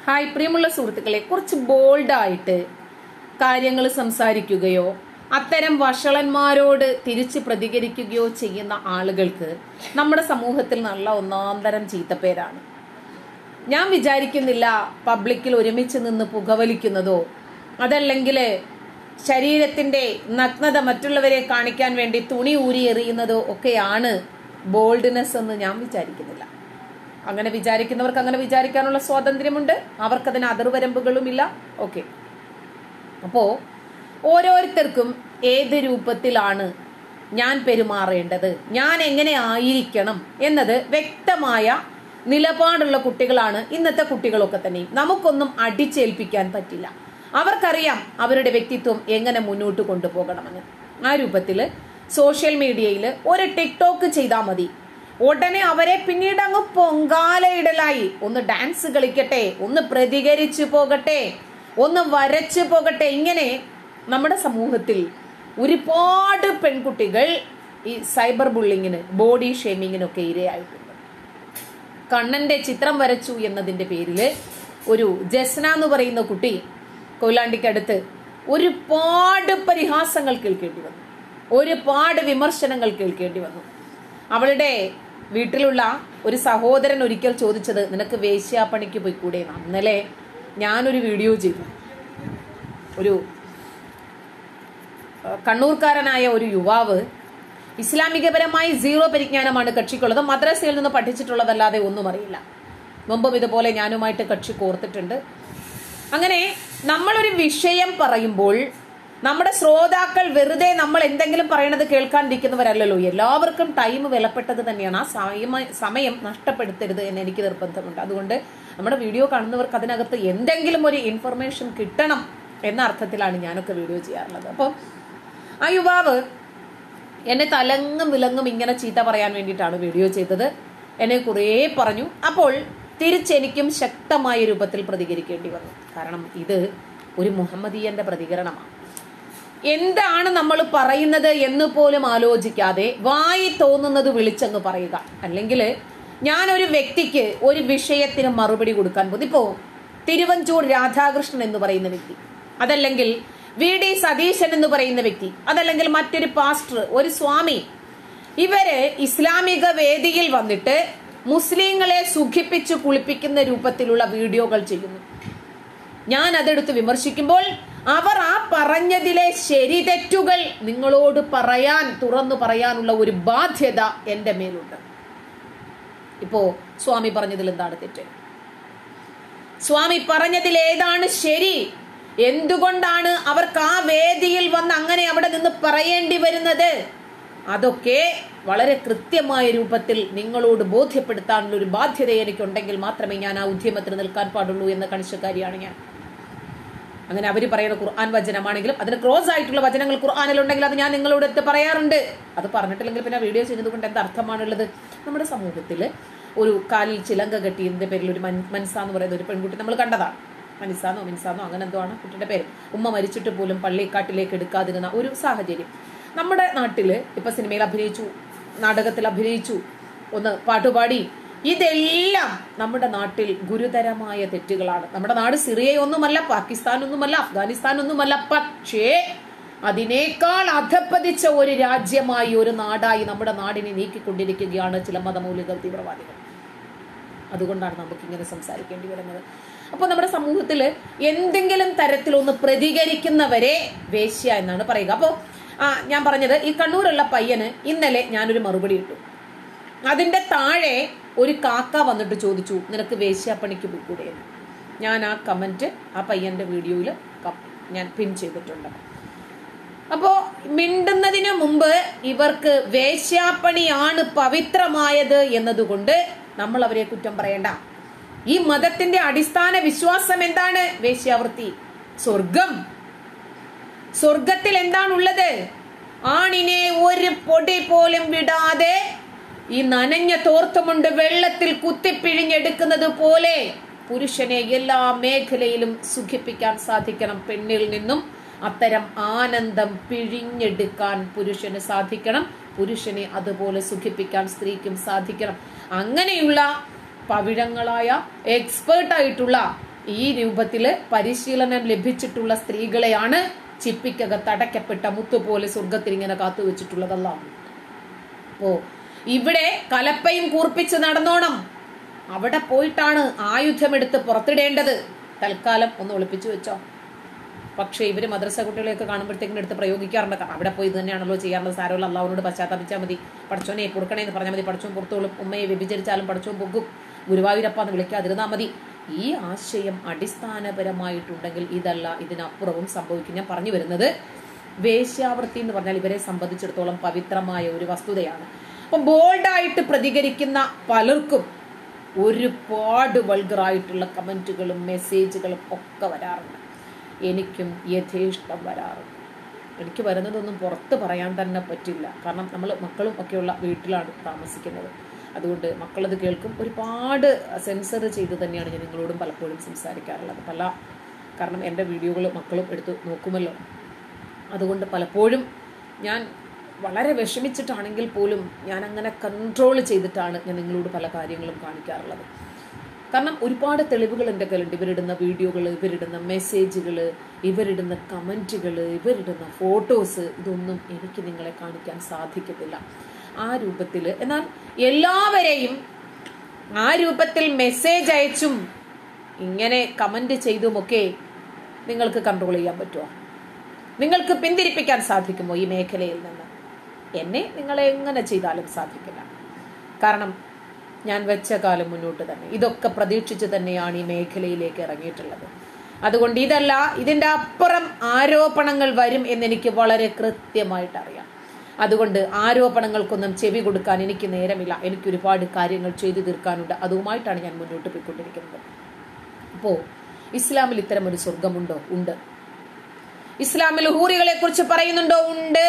Hi പ്രിയമുള്ള സുഹൃത്തുക്കളെ കുറച്ച് ബോൾഡായിട്ട് കാര്യങ്ങൾ സംസാരിക്കുകയോ അത്തരം വഷളന്മാരോട് തിരിച്ച് പ്രതികരിക്കുകയോ ചെയ്യുന്ന ആളുകൾക്ക് നമ്മുടെ സമൂഹത്തിൽ നല്ല ഒന്നാന്തരം ചീത്തപ്പേരാണ് ഞാൻ വിചാരിക്കുന്നില്ല പബ്ലിക്കിൽ ഒരുമിച്ച് നിന്ന് പുകവലിക്കുന്നതോ അതല്ലെങ്കിൽ ശരീരത്തിന്റെ നഗ്നത മറ്റുള്ളവരെ കാണിക്കാൻ വേണ്ടി തുണി ഊരി എറിയുന്നതോ ഒക്കെയാണ് ബോൾഡ്നെസ് എന്ന് ഞാൻ വിചാരിക്കുന്നില്ല അങ്ങനെ വിചാരിക്കുന്നവർക്ക് അങ്ങനെ വിചാരിക്കാനുള്ള സ്വാതന്ത്ര്യമുണ്ട് അവർക്കതിന് അതിർവരമ്പുകളുമില്ല ഓക്കെ അപ്പോ ഓരോരുത്തർക്കും ഏത് രൂപത്തിലാണ് ഞാൻ പെരുമാറേണ്ടത് ഞാൻ എങ്ങനെ ആയിരിക്കണം എന്നത് വ്യക്തമായ നിലപാടുള്ള കുട്ടികളാണ് ഇന്നത്തെ കുട്ടികളൊക്കെ തന്നെ നമുക്കൊന്നും അടിച്ചേൽപ്പിക്കാൻ പറ്റില്ല അവർക്കറിയാം അവരുടെ വ്യക്തിത്വം എങ്ങനെ മുന്നോട്ട് കൊണ്ടുപോകണമെന്ന് ആ രൂപത്തിൽ സോഷ്യൽ മീഡിയയിൽ ഒരു ടിക്ടോക്ക് ചെയ്താൽ മതി ഉടനെ അവരെ പിന്നീട് അങ്ങ് പൊങ്കാലയിടലായി ഒന്ന് ഡാൻസ് കളിക്കട്ടെ ഒന്ന് പ്രതികരിച്ചു പോകട്ടെ ഒന്ന് വരച്ചു പോകട്ടെ ഇങ്ങനെ നമ്മുടെ സമൂഹത്തിൽ ഒരുപാട് പെൺകുട്ടികൾ ഈ സൈബർ ബുള്ളിങ്ങിന് ബോഡി ഷേമിങ്ങിനൊക്കെ ഇരയായിട്ടുണ്ട് കണ്ണന്റെ ചിത്രം വരച്ചു എന്നതിന്റെ പേരിൽ ഒരു ജസ്ന എന്ന് പറയുന്ന കുട്ടി കൊയിലാണ്ടിക്കടുത്ത് ഒരുപാട് പരിഹാസങ്ങൾ കേൾക്കേണ്ടി വന്നു ഒരുപാട് വിമർശനങ്ങൾ കേൾക്കേണ്ടി വന്നു അവളുടെ വീട്ടിലുള്ള ഒരു സഹോദരൻ ഒരിക്കൽ ചോദിച്ചത് നിനക്ക് വേശ്യാപ്പണിക്ക് പോയിക്കൂടെ എന്ന് ഇന്നലെ ഞാനൊരു വീഡിയോ ചെയ്തു ഒരു ഏഹ്, കണ്ണൂർക്കാരനായ ഒരു യുവാവ് ഇസ്ലാമികപരമായി സീറോ പരിജ്ഞാനമാണ് കക്ഷിക്കുള്ളത് മദ്രസയിൽ നിന്ന് പഠിച്ചിട്ടുള്ളതല്ലാതെ ഒന്നും അറിയില്ല മുമ്പും ഇതുപോലെ ഞാനുമായിട്ട് കക്ഷി കോർത്തിട്ടുണ്ട് അങ്ങനെ നമ്മളൊരു വിഷയം പറയുമ്പോൾ നമ്മുടെ ശ്രോതാക്കൾ വെറുതെ നമ്മൾ എന്തെങ്കിലും പറയണത് കേൾക്കാനിരിക്കുന്നവരല്ലല്ലോ എല്ലാവർക്കും ടൈം വിലപ്പെട്ടത് തന്നെയാണ് ആ സമയ- സമയം നഷ്ടപ്പെടുത്തരുത് എന്ന് എനിക്ക് നിർബന്ധമുണ്ട് അതുകൊണ്ട് നമ്മുടെ വീഡിയോ കാണുന്നവർക്ക് അതിനകത്ത് എന്തെങ്കിലും ഒരു ഇൻഫർമേഷൻ കിട്ടണം എന്ന അർത്ഥത്തിലാണ് ഞാനൊക്കെ വീഡിയോ ചെയ്യാറുള്ളത് അപ്പോൾ ആ യുവാവ് എന്നെ തലങ്ങും വിലങ്ങും ഇങ്ങനെ ചീത്ത പറയാൻ വേണ്ടിയിട്ടാണ് വീഡിയോ ചെയ്തത് എന്നെ കുറേ പറഞ്ഞു അപ്പോൾ തിരിച്ചെനിക്കും ശക്തമായ രൂപത്തിൽ പ്രതികരിക്കേണ്ടി വന്നു കാരണം ഇത് ഒരു മുഹമ്മദീയന്റെ പ്രതികരണമാണ് എന്താണ് നമ്മൾ പറയുന്നത് എന്ന് പോലും ആലോചിക്കാതെ വായി തോന്നുന്നത് വിളിച്ചങ്ങ് പറയുക അല്ലെങ്കിൽ ഞാനൊരു വ്യക്തിക്ക് ഒരു വിഷയത്തിന് മറുപടി കൊടുക്കാൻ പോകും ഇപ്പോ തിരുവഞ്ചൂർ രാധാകൃഷ്ണൻ എന്ന് പറയുന്ന വ്യക്തി അതല്ലെങ്കിൽ വി ഡി സതീശൻ എന്ന് പറയുന്ന വ്യക്തി അതല്ലെങ്കിൽ മറ്റൊരു പാസ്റ്റർ ഒരു സ്വാമി ഇവര് ഇസ്ലാമിക വേദിയിൽ വന്നിട്ട് മുസ്ലിങ്ങളെ സുഖിപ്പിച്ച് കുളിപ്പിക്കുന്ന രൂപത്തിലുള്ള വീഡിയോകൾ ചെയ്യുന്നു ഞാൻ അതെടുത്ത് വിമർശിക്കുമ്പോൾ അവർ ആ പറഞ്ഞതിലെ ശരി തെറ്റുകൾ നിങ്ങളോട് പറയാൻ തുറന്നു പറയാനുള്ള ഒരു ബാധ്യത എന്റെ മേലുണ്ട് ഇപ്പോ സ്വാമി പറഞ്ഞതിൽ എന്താണ് തെറ്റ് സ്വാമി പറഞ്ഞതിൽ ഏതാണ് ശരി എന്തുകൊണ്ടാണ് അവർക്ക് ആ വേദിയിൽ വന്ന് അങ്ങനെ അവിടെ നിന്ന് പറയേണ്ടി വരുന്നത് അതൊക്കെ വളരെ കൃത്യമായ രൂപത്തിൽ നിങ്ങളോട് ബോധ്യപ്പെടുത്താനുള്ള ഒരു ബാധ്യത എനിക്കുണ്ടെങ്കിൽ മാത്രമേ ഞാൻ ആ ഉദ്യമത്തിന് നിൽക്കാൻ പാടുള്ളൂ എന്ന കണിശക്കാരിയാണ് ഞാൻ അങ്ങനെ അവർ പറയുന്ന ഖുർആൻ വചനമാണെങ്കിലും അതിന് ക്രോസ് ആയിട്ടുള്ള വചനങ്ങൾ ഖുർആാനിലുണ്ടെങ്കിൽ അത് ഞാൻ നിങ്ങളോട് എടുത്ത് പറയാറുണ്ട് അത് പറഞ്ഞിട്ടില്ലെങ്കിൽ പിന്നെ വീഡിയോ ചെയ്യുന്നത് കൊണ്ട് എന്താ അർത്ഥമാണുള്ളത് നമ്മുടെ സമൂഹത്തിൽ ഒരു കാലിൽ ചിലങ്ക കെട്ടിയതിന്റെ പേരിൽ ഒരു മൻ- മനസ്സ എന്ന് പറയുന്ന ഒരു പെൺകുട്ടി നമ്മൾ കണ്ടതാണ് മനസ്സാന്നോ മിൻസാന്നോ അങ്ങനെ എന്തോ ആണ് കുട്ടിയുടെ പേര് ഉമ്മ മരിച്ചിട്ട് പോലും പള്ളിക്കാട്ടിലേക്ക് എടുക്കാതിരുന്ന ഒരു സാഹചര്യം നമ്മുടെ നാട്ടില് ഇപ്പൊ സിനിമയിൽ അഭിനയിച്ചു നാടകത്തിൽ അഭിനയിച്ചു ഒന്ന് പാട്ടുപാടി ഇതെല്ലാം നമ്മുടെ നാട്ടിൽ ഗുരുതരമായ തെറ്റുകളാണ് നമ്മുടെ നാട് സിറിയയൊന്നുമല്ല പാകിസ്ഥാനൊന്നുമല്ല അഫ്ഗാനിസ്ഥാനൊന്നുമല്ല പക്ഷേ അതിനേക്കാൾ അധപ്പതിച്ച ഒരു രാജ്യമായി ഒരു നാടായി നമ്മുടെ നാടിനെ നീക്കിക്കൊണ്ടിരിക്കുകയാണ് ചില മതമൗലിക തീവ്രവാദികൾ അതുകൊണ്ടാണ് നമുക്ക് ഇങ്ങനെ സംസാരിക്കേണ്ടി വരുന്നത് അപ്പോൾ നമ്മുടെ സമൂഹത്തിൽ എന്തെങ്കിലും തരത്തിലൊന്ന് പ്രതികരിക്കുന്നവരെ വേശ്യ എന്നാണ് പറയുക അപ്പോൾ ആ ഞാൻ പറഞ്ഞത് ഈ കണ്ണൂരുള്ള പയ്യന് ഇന്നലെ ഞാനൊരു മറുപടി ഇട്ടു അതിന്റെ താഴെ ഒരു കാക്ക വന്നിട്ട് ചോദിച്ചു നിനക്ക് വേശ്യാപ്പണിക്ക് പോയിക്കൂടെ എന്ന് ഞാൻ ആ കമന്റ് ആ പയ്യന്റെ വീഡിയോയിൽ ഞാൻ പിൻ ചെയ്തിട്ടുണ്ട് അപ്പോ മിണ്ടുന്നതിന് മുമ്പ് ഇവർക്ക് വേശ്യാപ്പണിയാണ് പവിത്രമായത് എന്നതുകൊണ്ട് നമ്മൾ അവരെ കുറ്റം പറയണ്ട ഈ മതത്തിന്റെ അടിസ്ഥാന വിശ്വാസം എന്താണ് വേശ്യാവൃത്തി സ്വർഗം സ്വർഗത്തിൽ എന്താണുള്ളത് ആണിനെ ഒരു പൊടി പോലും വിടാതെ ഈ നനഞ്ഞ തോർത്തുമുണ്ട് വെള്ളത്തിൽ കുത്തിപ്പിഴിഞ്ഞെടുക്കുന്നത് പോലെ പുരുഷനെ എല്ലാ മേഖലയിലും സുഖിപ്പിക്കാൻ സാധിക്കണം പെണ്ണിൽ നിന്നും അത്തരം ആനന്ദം പിഴിഞ്ഞെടുക്കാൻ പുരുഷന് സാധിക്കണം പുരുഷനെ അതുപോലെ സുഖിപ്പിക്കാൻ സ്ത്രീക്കും സാധിക്കണം അങ്ങനെയുള്ള പവിഴങ്ങളായ എക്സ്പേർട്ട് ആയിട്ടുള്ള ഈ രൂപത്തില് പരിശീലനം ലഭിച്ചിട്ടുള്ള സ്ത്രീകളെയാണ് ചിപ്പിക്കകത്ത് അടയ്ക്കപ്പെട്ട മുത്തുപോലെ സ്വർഗത്തിൽ ഇങ്ങനെ കാത്തു വെച്ചിട്ടുള്ളതല്ല അപ്പോ ഇവിടെ കലപ്പയും കൂർപ്പിച്ച് നടന്നോണം അവിടെ പോയിട്ടാണ് ആയുധമെടുത്ത് പുറത്തിടേണ്ടത് തൽക്കാലം ഒന്ന് ഒളിപ്പിച്ചു വെച്ചോ പക്ഷേ ഇവര് മദ്രസ കുട്ടികളെയൊക്കെ കാണുമ്പോഴത്തേക്കും എടുത്ത് പ്രയോഗിക്കാറുണ്ട് കാരണം അവിടെ പോയി ഇത് തന്നെയാണല്ലോ ചെയ്യാറുള്ളത് സാരമുള്ള അള്ളാഹുനോട് പശ്ചാത്തപിച്ചാൽ മതി പടച്ചോനെ പൊറുക്കണേ എന്ന് പറഞ്ഞാൽ മതി പടച്ചോൻ പുറത്തോളും ഉമ്മയെ വ്യഭിചരിച്ചാലും പടച്ചോൻ പൊക്കും ഗുരുവായൂരപ്പ എന്ന് വിളിക്കാതിരുന്നാൽ മതി ഈ ആശയം അടിസ്ഥാനപരമായിട്ടുണ്ടെങ്കിൽ ഇതല്ല ഇതിനപ്പുറവും സംഭവിക്കും ഞാൻ പറഞ്ഞു വരുന്നത് വേശ്യാവൃത്തി എന്ന് പറഞ്ഞാൽ ഇവരെ സംബന്ധിച്ചിടത്തോളം പവിത്രമായ ഒരു വസ്തുതയാണ് അപ്പം ബോൾഡായിട്ട് പ്രതികരിക്കുന്ന പലർക്കും ഒരുപാട് വൾഗറായിട്ടുള്ള കമന്റുകളും മെസ്സേജുകളും ഒക്കെ വരാറുണ്ട് എനിക്കും യഥേഷ്ടം വരാറുണ്ട് എനിക്ക് വരുന്നതൊന്നും പുറത്ത് പറയാൻ തന്നെ പറ്റില്ല കാരണം നമ്മൾ മക്കളും ഒക്കെയുള്ള വീട്ടിലാണ് താമസിക്കുന്നത് അതുകൊണ്ട് മക്കളത് കേൾക്കും ഒരുപാട് സെൻസർ ചെയ്ത് തന്നെയാണ് ഞാൻ നിങ്ങളോടും പലപ്പോഴും സംസാരിക്കാറുള്ളത് പല കാരണം എൻ്റെ വീഡിയോകൾ മക്കളും എടുത്ത് നോക്കുമല്ലോ അതുകൊണ്ട് പലപ്പോഴും ഞാൻ വളരെ വിഷമിച്ചിട്ടാണെങ്കിൽ പോലും ഞാൻ അങ്ങനെ കൺട്രോൾ ചെയ്തിട്ടാണ് ഞാൻ നിങ്ങളോട് പല കാര്യങ്ങളും കാണിക്കാറുള്ളത് കാരണം ഒരുപാട് തെളിവുകൾ എൻ്റെ കയ്യിലുണ്ട് ഇവരിടുന്ന വീഡിയോകൾ ഇവരിടുന്ന മെസ്സേജുകൾ ഇവരിടുന്ന കമൻറ്റുകൾ ഇവരിടുന്ന ഫോട്ടോസ് ഇതൊന്നും എനിക്ക് നിങ്ങളെ കാണിക്കാൻ സാധിക്കത്തില്ല ആ രൂപത്തിൽ എന്നാൽ എല്ലാവരെയും ആ രൂപത്തിൽ മെസ്സേജ് അയച്ചും ഇങ്ങനെ കമന്റ് ചെയ്തുമൊക്കെ നിങ്ങൾക്ക് കൺട്രോൾ ചെയ്യാൻ പറ്റുമോ നിങ്ങൾക്ക് പിന്തിരിപ്പിക്കാൻ സാധിക്കുമോ ഈ മേഖലയിൽ നിന്ന് എന്നെ നിങ്ങളെ എങ്ങനെ ചെയ്താലും സാധിക്കില്ല കാരണം ഞാൻ വെച്ച കാലം മുന്നോട്ട് തന്നെ ഇതൊക്കെ പ്രതീക്ഷിച്ച് തന്നെയാണ് ഈ മേഖലയിലേക്ക് ഇറങ്ങിയിട്ടുള്ളത് അതുകൊണ്ട് ഇതല്ല ഇതിന്റെ അപ്പുറം ആരോപണങ്ങൾ വരും എന്നെനിക്ക് വളരെ കൃത്യമായിട്ട് അറിയാം അതുകൊണ്ട് ആരോപണങ്ങൾക്കൊന്നും ചെവി കൊടുക്കാൻ എനിക്ക് നേരമില്ല എനിക്ക് ഒരുപാട് കാര്യങ്ങൾ ചെയ്തു തീർക്കാനുണ്ട് അതുമായിട്ടാണ് ഞാൻ മുന്നോട്ട് പോയിക്കൊണ്ടിരിക്കുന്നത് അപ്പോ ഇസ്ലാമിൽ ഇത്തരം ഒരു സ്വർഗമുണ്ടോ ഉണ്ട് ഇസ്ലാമിൽ ഹൂറികളെ കുറിച്ച് പറയുന്നുണ്ടോ ഉണ്ട്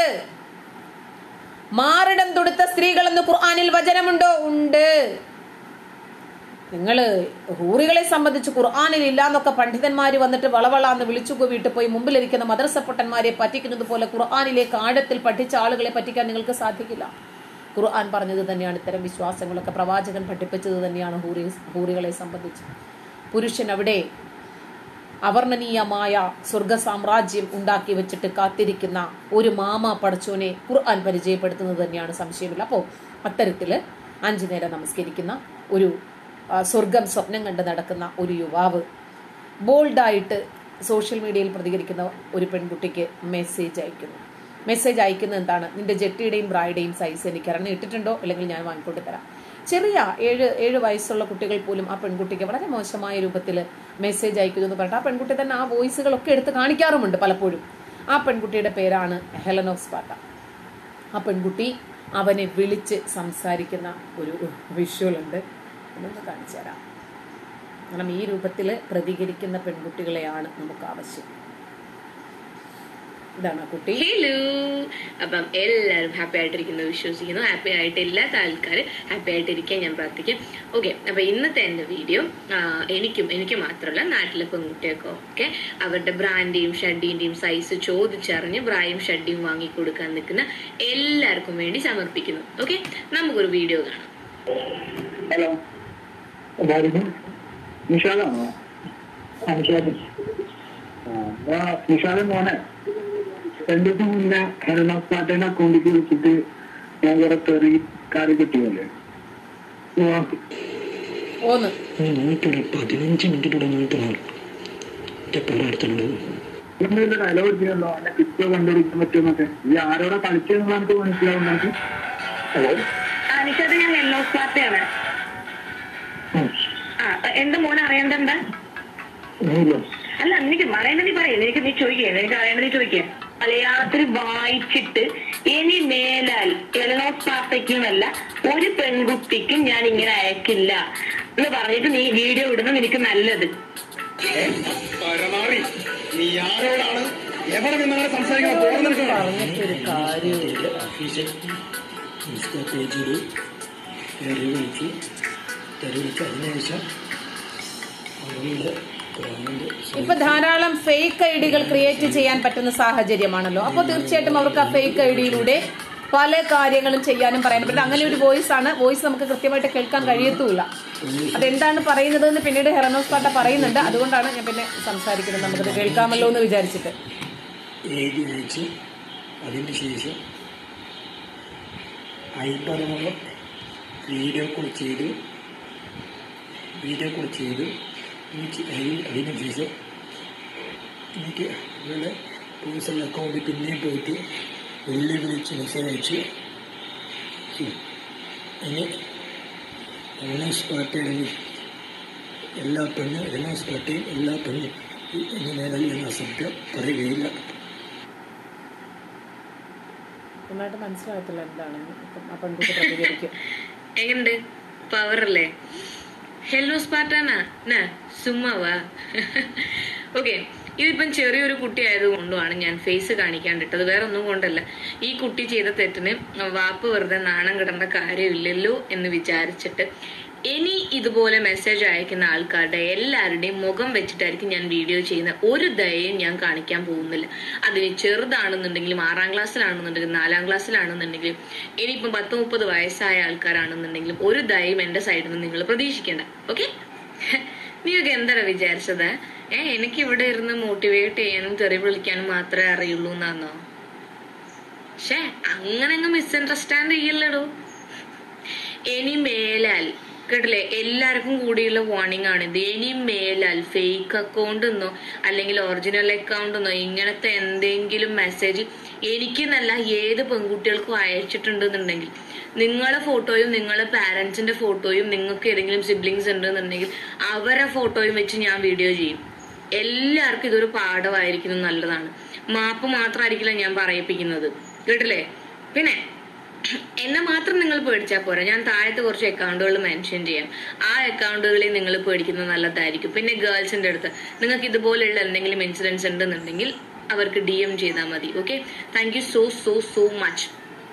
മാറിടം തൊടുത്ത സ്ത്രീകൾ എന്ന് ഖുർആാനിൽ വചനമുണ്ടോ ഉണ്ട് നിങ്ങൾ ഹൂറികളെ സംബന്ധിച്ച് ഖുർആാനിൽ ഇല്ല എന്നൊക്കെ പണ്ഡിതന്മാർ വന്നിട്ട് വളവളാന്ന് വിളിച്ചു വീട്ടിൽ പോയി മുമ്പിലിരിക്കുന്ന മദ്രസ പൊട്ടന്മാരെ പറ്റിക്കുന്നത് പോലെ ഖുർആാനിലേക്ക് ആഴത്തിൽ പഠിച്ച ആളുകളെ പറ്റിക്കാൻ നിങ്ങൾക്ക് സാധിക്കില്ല ഖുർആൻ പറഞ്ഞത് തന്നെയാണ് ഇത്തരം വിശ്വാസങ്ങളൊക്കെ പ്രവാചകൻ പഠിപ്പിച്ചത് തന്നെയാണ് ഹൂറി ഹൂറികളെ സംബന്ധിച്ച് പുരുഷൻ അവിടെ അവർണ്ണനീയമായ സ്വർഗ സാമ്രാജ്യം ഉണ്ടാക്കി വെച്ചിട്ട് കാത്തിരിക്കുന്ന ഒരു മാമ പടച്ചോനെ ഖുർആൻ പരിചയപ്പെടുത്തുന്നത് തന്നെയാണ് സംശയമില്ല അപ്പോൾ അത്തരത്തില് അഞ്ചു നേരം നമസ്കരിക്കുന്ന ഒരു ആ, സ്വർഗം സ്വപ്നം കണ്ട് നടക്കുന്ന ഒരു യുവാവ് ബോൾഡായിട്ട് സോഷ്യൽ മീഡിയയിൽ പ്രതികരിക്കുന്ന ഒരു പെൺകുട്ടിക്ക് മെസ്സേജ് അയക്കുന്നു മെസ്സേജ് അയക്കുന്നത് എന്താണ് നിന്റെ ജെട്ടിയുടെയും ബ്രായുടെയും സൈസ് എനിക്ക് ഇറങ്ങി ഇട്ടിട്ടുണ്ടോ അല്ലെങ്കിൽ ഞാൻ വാങ്ങിക്കൊണ്ട് തരാം ചെറിയ ഏഴ് ഏഴ് വയസ്സുള്ള കുട്ടികൾ പോലും ആ പെൺകുട്ടിക്ക് വളരെ മോശമായ രൂപത്തിൽ മെസ്സേജ് അയക്കുന്നു എന്ന് പറഞ്ഞിട്ട് ആ പെൺകുട്ടി തന്നെ ആ വോയിസുകളൊക്കെ എടുത്ത് കാണിക്കാറുമുണ്ട് പലപ്പോഴും ആ പെൺകുട്ടിയുടെ പേരാണ് ഹെലൻ ഓഫ് സ്പാർട്ട ആ പെൺകുട്ടി അവനെ വിളിച്ച് സംസാരിക്കുന്ന ഒരു വിഷ്വൽ ഉണ്ട് അതൊന്ന് കാണിച്ചു തരാം കാരണം ഈ രൂപത്തിൽ പ്രതികരിക്കുന്ന പെൺകുട്ടികളെയാണ് നമുക്ക് ആവശ്യം ഇതാണ് ആ കുട്ടി ഹലോ അപ്പം എല്ലാവരും ഹാപ്പി ആയിട്ടിരിക്കുന്നു വിശ്വസിക്കുന്നു ഹാപ്പി ആയിട്ട് ഇല്ലാത്ത ആൾക്കാർ ഹാപ്പി ആയിട്ടിരിക്കാൻ ഞാൻ പ്രാർത്ഥിക്കും ഓക്കെ അപ്പൊ ഇന്നത്തെ എൻ്റെ വീഡിയോ എനിക്കും എനിക്ക് മാത്രമല്ല നാട്ടിലെ പെൺകുട്ടിയൊക്കെ ഒക്കെ അവരുടെ ബ്രാൻഡിയും ഷഡ്ഡിന്റെയും സൈസ് ചോദിച്ചറിഞ്ഞ് ബ്രായും ഷഡ്ഡിയും വാങ്ങിക്കൊടുക്കാൻ നിൽക്കുന്ന എല്ലാവർക്കും വേണ്ടി സമർപ്പിക്കുന്നു ഓക്കെ നമുക്കൊരു വീഡിയോ കാണാം ഹലോ അതായിരുന്നു നിഷാദാണോ ആ നിഷാദ് ആ നിഷാദ് മോനെ രണ്ടു ദിവസം മുന്നേ ഹെൽമാസ് പാട്ടേനെ അക്കൗണ്ടിലേക്ക് വിളിച്ചിട്ട് ഞാൻ കുറെ തെറി കാര്യം കിട്ടിയല്ലേ ഓന്ന് നൂറ്റിടെ പതിനഞ്ച് മിനിറ്റ് തുടങ്ങിയിട്ടാണ് എപ്പോഴും അടുത്തുണ്ട് എന്തെങ്കിലും ഡയലോഗ് അടിച്ചിട്ടുണ്ടോ എന്നെ കിട്ടോ കണ്ടുപിടിക്കാൻ പറ്റുമെന്നൊക്കെ ഈ ആരോടെ കളിച്ചതെന്ന് നമുക്ക് മനസ്സിലാവും നമുക്ക് ഹലോ നിഷാദ് ഞാൻ യെല്ലോ പാർട്ടിയാണ് ആ എന്റെ മോൻ അറിയണ്ടെന്താ അല്ല എനിക്ക് അറിയേണ്ടത് നീ പറയും എനിക്ക് നീ ചോദിക്കേ എനിക്ക് അറിയേണ്ടത് നീ ചോദിക്കേ മലയാളത്തിൽ വായിച്ചിട്ട് ഇനി മേലാൽ എലനോസ് പാർട്ടിക്കുമല്ല ഒരു പെൺകുട്ടിക്കും ഞാൻ ഇങ്ങനെ അയക്കില്ല എന്ന് പറഞ്ഞിട്ട് നീ വീഡിയോ ഇടുന്നത് എനിക്ക് നല്ലത് പരമാവധി നീ ആരോടാണ് എവിടെ നിന്നാണ് സംസാരിക്കുന്നത് പോകുന്ന പറഞ്ഞിട്ടൊരു കാര്യമില്ല ഓഫീസിൽ ഇൻസ്റ്റാ പേജിൽ തെറി വിളിച്ചു തെറി വിളിച്ച് അതിനുശേഷം അവരുടെ ബ്രാൻഡ് ഇപ്പൊ ധാരാളം ഫേക്ക് ഐ ഡികൾ ക്രിയേറ്റ് ചെയ്യാൻ പറ്റുന്ന സാഹചര്യമാണല്ലോ അപ്പോൾ തീർച്ചയായിട്ടും അവർക്ക് ആ ഫേക്ക് ഐ ഡിയിലൂടെ പല കാര്യങ്ങളും ചെയ്യാനും പറയാനും പറ്റില്ല അങ്ങനെ ഒരു വോയിസ് ആണ് വോയിസ് നമുക്ക് കൃത്യമായിട്ട് കേൾക്കാൻ കഴിയത്തുമില്ല അതെന്താണ് പറയുന്നത് എന്ന് പിന്നീട് ഹെറനോസ് പാട്ട പറയുന്നുണ്ട് അതുകൊണ്ടാണ് ഞാൻ പിന്നെ സംസാരിക്കുന്നത് നമുക്കത് കേൾക്കാമല്ലോ എന്ന് വിചാരിച്ചിട്ട് എഴുതി അയച്ച് അതിന് ശേഷം അയ്പതോളം വീഡിയോ കോൾ ചെയ്ത് വീഡിയോ കോൾ ചെയ്ത് എനിക്ക് അതിന് അതിന് ശേഷം എനിക്ക് അതുപോലെ പേഴ്സണൽ അക്കൗണ്ടിൽ പിന്നെയും പോയിട്ട് വെള്ളി വിളിച്ച് മെസ്സേജ് അയച്ച് ഇനി റെനോസ് പാർട്ടിയുടെ എല്ലാ പെണ്ണും റെനോസ് പാർട്ടിയും എല്ലാ പെണ്ണും ഇനി മേലാൽ എന്ന സത്യം പറയുകയില്ല നന്നായിട്ട് മനസ്സിലാകത്തില്ല എന്താണെന്ന് ഇപ്പം ആ പെൺകുട്ടി പ്രതികരിക്കും എങ്ങനുണ്ട് പവർ അല്ലേ ഹെല്ലോ സ്പാർട്ടാനാ നാ സുമ്മാവാ ഓക്കെ ഇതിപ്പം ചെറിയൊരു കുട്ടി ആയതുകൊണ്ടുമാണ് ഞാൻ ഫേസ് കാണിക്കാണ്ടിട്ടത് വേറെ ഒന്നും കൊണ്ടല്ല ഈ കുട്ടി ചെയ്ത തെറ്റിന് വാപ്പ് വെറുതെ നാണം കിടേണ്ട കാര്യമില്ലല്ലോ എന്ന് വിചാരിച്ചിട്ട് ഇനി ഇതുപോലെ മെസ്സേജ് അയക്കുന്ന ആൾക്കാരുടെ എല്ലാവരുടെയും മുഖം വെച്ചിട്ടായിരിക്കും ഞാൻ വീഡിയോ ചെയ്യുന്നത് ഒരു ദയയും ഞാൻ കാണിക്കാൻ പോകുന്നില്ല അതിന് ചെറുതാണെന്നുണ്ടെങ്കിലും ആറാം ക്ലാസ്സിലാണെന്നുണ്ടെങ്കിലും നാലാം ക്ലാസ്സിലാണെന്നുണ്ടെങ്കിലും ഇനിയിപ്പം പത്ത് മുപ്പത് വയസ്സായ ആൾക്കാരാണെന്നുണ്ടെങ്കിലും ഒരു ദയം എന്റെ സൈഡിൽ നിന്ന് നിങ്ങൾ പ്രതീക്ഷിക്കേണ്ട ഓക്കെ നീയൊക്കെ എന്താണ് വിചാരിച്ചത് ഏ എനിക്ക് ഇവിടെ ഇരുന്ന് മോട്ടിവേറ്റ് ചെയ്യാനും തെറി വിളിക്കാനും മാത്രമേ അറിയുള്ളൂ എന്നാന്നോ ഷേ അങ്ങനെ അങ്ങ് മിസ്അണ്ടർസ്റ്റാൻഡ് ചെയ്യല്ലടോ ഇനി മേലാൽ കേട്ടില്ലേ എല്ലാവർക്കും കൂടിയുള്ള വാർണിംഗ് ആണ് ഇത് ഇനി മേലാൽ ഫേക്ക് അക്കൗണ്ട് എന്നോ അല്ലെങ്കിൽ ഒറിജിനൽ അക്കൗണ്ട് എന്നോ ഇങ്ങനത്തെ എന്തെങ്കിലും മെസ്സേജ് എനിക്ക് നല്ല ഏത് പെൺകുട്ടികൾക്കും അയച്ചിട്ടുണ്ടെന്നുണ്ടെങ്കിൽ നിങ്ങളെ ഫോട്ടോയും നിങ്ങളെ പാരന്റ്സിന്റെ ഫോട്ടോയും നിങ്ങൾക്ക് ഏതെങ്കിലും സിബ്ലിങ്സ് ഉണ്ടെന്നുണ്ടെങ്കിൽ അവരെ ഫോട്ടോയും വെച്ച് ഞാൻ വീഡിയോ ചെയ്യും എല്ലാവർക്കും ഇതൊരു പാഠമായിരിക്കുന്നത് നല്ലതാണ് മാപ്പ് മാത്രമായിരിക്കില്ല ഞാൻ പറയിപ്പിക്കുന്നത് കേട്ടില്ലേ പിന്നെ എന്നെ മാത്രം നിങ്ങൾ പേടിച്ചാൽ പോരാ ഞാൻ താഴത്തെ കുറച്ച് അക്കൗണ്ടുകൾ മെൻഷൻ ചെയ്യാം ആ അക്കൗണ്ടുകളിൽ നിങ്ങൾ പേടിക്കുന്നത് നല്ലതായിരിക്കും പിന്നെ ഗേൾസിന്റെ അടുത്ത് നിങ്ങൾക്ക് ഇതുപോലെയുള്ള എന്തെങ്കിലും ഇൻസിഡൻസ് ഉണ്ടെന്നുണ്ടെങ്കിൽ അവർക്ക് ഡി എം ചെയ്താൽ മതി okay thank you so so so much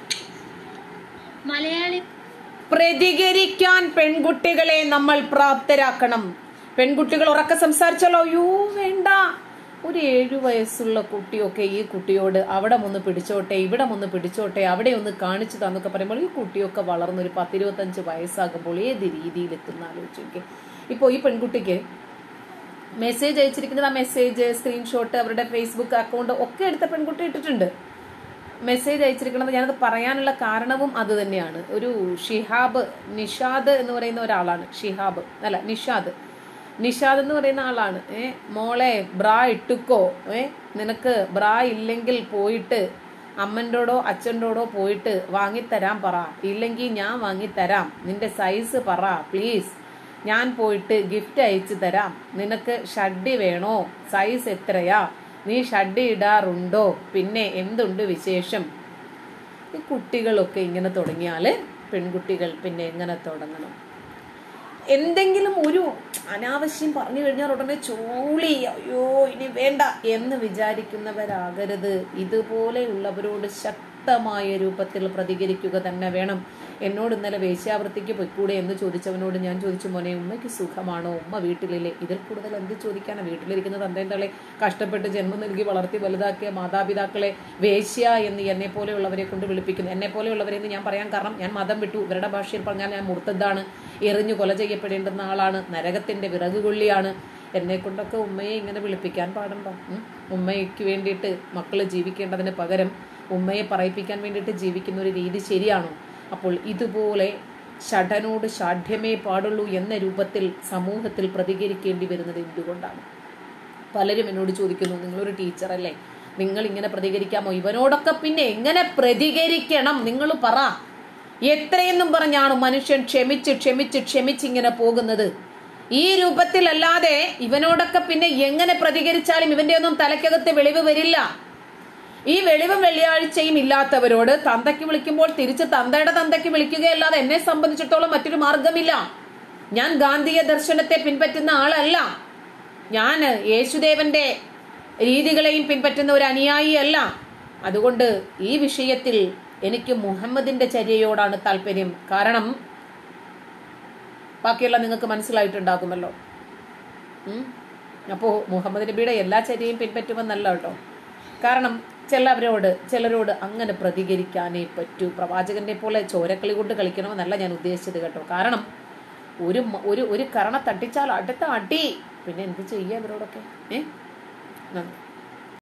Malayali പ്രതികരിക്കാൻ പെൺകുട്ടികളെ നമ്മൾ പ്രാപ്തരാക്കണം പെൺകുട്ടികൾ ഉറക്കെ സംസാരിച്ചാലോ അയ്യോ വേണ്ട ഒരു ഏഴു വയസ്സുള്ള കുട്ടിയൊക്കെ ഈ കുട്ടിയോട് അവിടെ ഒന്ന് പിടിച്ചോട്ടെ ഇവിടെ ഒന്ന് പിടിച്ചോട്ടെ അവിടെ ഒന്ന് കാണിച്ചു തന്നൊക്കെ പറയുമ്പോൾ ഈ കുട്ടിയൊക്കെ വളർന്ന് ഒരു പത്തിരുപത്തഞ്ച് വയസ്സാകുമ്പോൾ ഏത് രീതിയിൽ എത്തുന്ന ആലോചിക്കും ഇപ്പോൾ ഈ പെൺകുട്ടിക്ക് മെസ്സേജ് അയച്ചിരിക്കുന്നത് ആ മെസ്സേജ് സ്ക്രീൻഷോട്ട് അവരുടെ ഫേസ്ബുക്ക് അക്കൗണ്ട് ഒക്കെ എടുത്ത പെൺകുട്ടി ഇട്ടിട്ടുണ്ട് മെസ്സേജ് അയച്ചിരിക്കുന്നത് ഞാനത് പറയാനുള്ള കാരണവും അത് തന്നെയാണ് ഒരു ഷിഹാബ് നിഷാദ് എന്ന് പറയുന്ന ഒരാളാണ് ഷിഹാബ് അല്ല നിഷാദ് നിഷാദ് എന്ന് പറയുന്ന ആളാണ് ഏ മോളെ ബ്രാ ഇട്ടുക്കോ ഏ നിനക്ക് ബ്രാ ഇല്ലെങ്കിൽ പോയിട്ട് അമ്മൻ്റോടോ അച്ഛൻ്റോടോ പോയിട്ട് വാങ്ങിത്തരാൻ പറ ഇല്ലെങ്കിൽ ഞാൻ വാങ്ങിത്തരാം നിന്റെ സൈസ് പറ പ്ലീസ് ഞാൻ പോയിട്ട് ഗിഫ്റ്റ് അയച്ചു തരാം നിനക്ക് ഷഡ്ഡി വേണോ സൈസ് എത്രയാ നീ ഷഡ്ഡി ഇടാറുണ്ടോ പിന്നെ എന്തുണ്ട് വിശേഷം ഈ കുട്ടികളൊക്കെ ഇങ്ങനെ തുടങ്ങിയാൽ പെൺകുട്ടികൾ പിന്നെ എങ്ങനെ തുടങ്ങണം എന്തെങ്കിലും ഒരു അനാവശ്യം പറഞ്ഞു കഴിഞ്ഞാൽ ഉടനെ ചോളി അയ്യോ ഇനി വേണ്ട എന്ന് വിചാരിക്കുന്നവരാകരുത് ഇതുപോലെയുള്ളവരോട് ശക്തമായ രൂപത്തിൽ പ്രതികരിക്കുക തന്നെ വേണം എന്നോട് ഇന്നലെ വേശ്യാവൃത്തിക്ക് പൊയ്ക്കൂടെ എന്ന് ചോദിച്ചവനോട് ഞാൻ ചോദിച്ചു മോനെ ഉമ്മയ്ക്ക് സുഖമാണോ ഉമ്മ വീട്ടിലില്ലേ ഇതിൽ കൂടുതൽ എന്ത് ചോദിക്കാനാ വീട്ടിലിരിക്കുന്ന തന്തേന്തളെ കഷ്ടപ്പെട്ട് ജന്മം നൽകി വളർത്തി വലുതാക്കിയ മാതാപിതാക്കളെ വേശ്യ എന്ന് എന്നെ പോലെയുള്ളവരെ കൊണ്ട് വിളിപ്പിക്കുന്നു എന്നെ പോലെയുള്ളവരെ എന്ന് ഞാൻ പറയാൻ കാരണം ഞാൻ മതം വിട്ടു ഇവരുടെ ഭാഷയിൽ പറഞ്ഞാൽ ഞാൻ മുർത്തദ്ദാണ് എറിഞ്ഞു കൊല ചെയ്യപ്പെടേണ്ടുന്ന ആളാണ് നരകത്തിന്റെ വിറകുകൊള്ളിയാണ് എന്നെ കൊണ്ടൊക്കെ ഉമ്മയെ ഇങ്ങനെ വിളിപ്പിക്കാൻ പാടുണ്ടോ ഉം? ഉമ്മയ്ക്ക് വേണ്ടിയിട്ട് മക്കൾ ജീവിക്കേണ്ടതിന് പകരം ഉമ്മയെ പറയിപ്പിക്കാൻ വേണ്ടിയിട്ട് ജീവിക്കുന്ന ഒരു രീതി ശരിയാണോ അപ്പോൾ ഇതുപോലെ ഷഠനോട് ഷാഠ്യമേ പാടുള്ളൂ എന്ന രൂപത്തിൽ സമൂഹത്തിൽ പ്രതികരിക്കേണ്ടി വരുന്നത് എന്തുകൊണ്ടാണ് പലരും എന്നോട് ചോദിക്കുന്നു നിങ്ങളൊരു ടീച്ചറല്ലേ നിങ്ങൾ ഇങ്ങനെ പ്രതികരിക്കാമോ ഇവനോടൊക്കെ പിന്നെ എങ്ങനെ പ്രതികരിക്കണം നിങ്ങൾ പറ എത്രയെന്നും പറഞ്ഞാണ് മനുഷ്യൻ ക്ഷമിച്ച് ക്ഷമിച്ച് ക്ഷമിച്ച് ഇങ്ങനെ പോകുന്നത് ഈ രൂപത്തിലല്ലാതെ ഇവനോടൊക്കെ പിന്നെ എങ്ങനെ പ്രതികരിച്ചാലും ഇവന്റെ ഒന്നും തലയ്ക്കകത്ത് വെളിവ് വരില്ല ഈ വെളിവും വെള്ളിയാഴ്ചയും ഇല്ലാത്തവരോട് തന്തയ്ക്ക് വിളിക്കുമ്പോൾ തിരിച്ച് തന്തയുടെ തന്തയ്ക്ക് വിളിക്കുകയല്ലാതെ എന്നെ സംബന്ധിച്ചിടത്തോളം മറ്റൊരു മാർഗമില്ല ഞാൻ ഗാന്ധിയ ദർശനത്തെ പിൻപറ്റുന്ന ആളല്ല ഞാൻ യേശുദേവന്റെ രീതികളെയും പിൻപറ്റുന്ന ഒരു അനുയായി അല്ല അതുകൊണ്ട് ഈ വിഷയത്തിൽ എനിക്ക് മുഹമ്മദിന്റെ ചര്യയോടാണ് താല്പര്യം കാരണം ബാക്കിയുള്ള നിങ്ങൾക്ക് മനസ്സിലായിട്ടുണ്ടാകുമല്ലോ ഉം. അപ്പോ മുഹമ്മദ് നബിയുടെ എല്ലാ ചര്യയും പിൻപറ്റുമെന്നല്ല കേട്ടോ കാരണം ചിലവരോട് ചിലരോട് അങ്ങനെ പ്രതികരിക്കാനേ പറ്റൂ പ്രവാചകന്റെ പോലെ ചോരക്കളി കൊണ്ട് കളിക്കണമെന്നല്ല ഞാൻ ഉദ്ദേശിച്ചത് കേട്ടോ കാരണം ഒരു മ- ഒരു ഒരു കരണ തട്ടിച്ചാൽ അടുത്ത അടി പിന്നെ എന്ത് ചെയ്യുക ഇവരോടൊക്കെ ഏ നന്ദി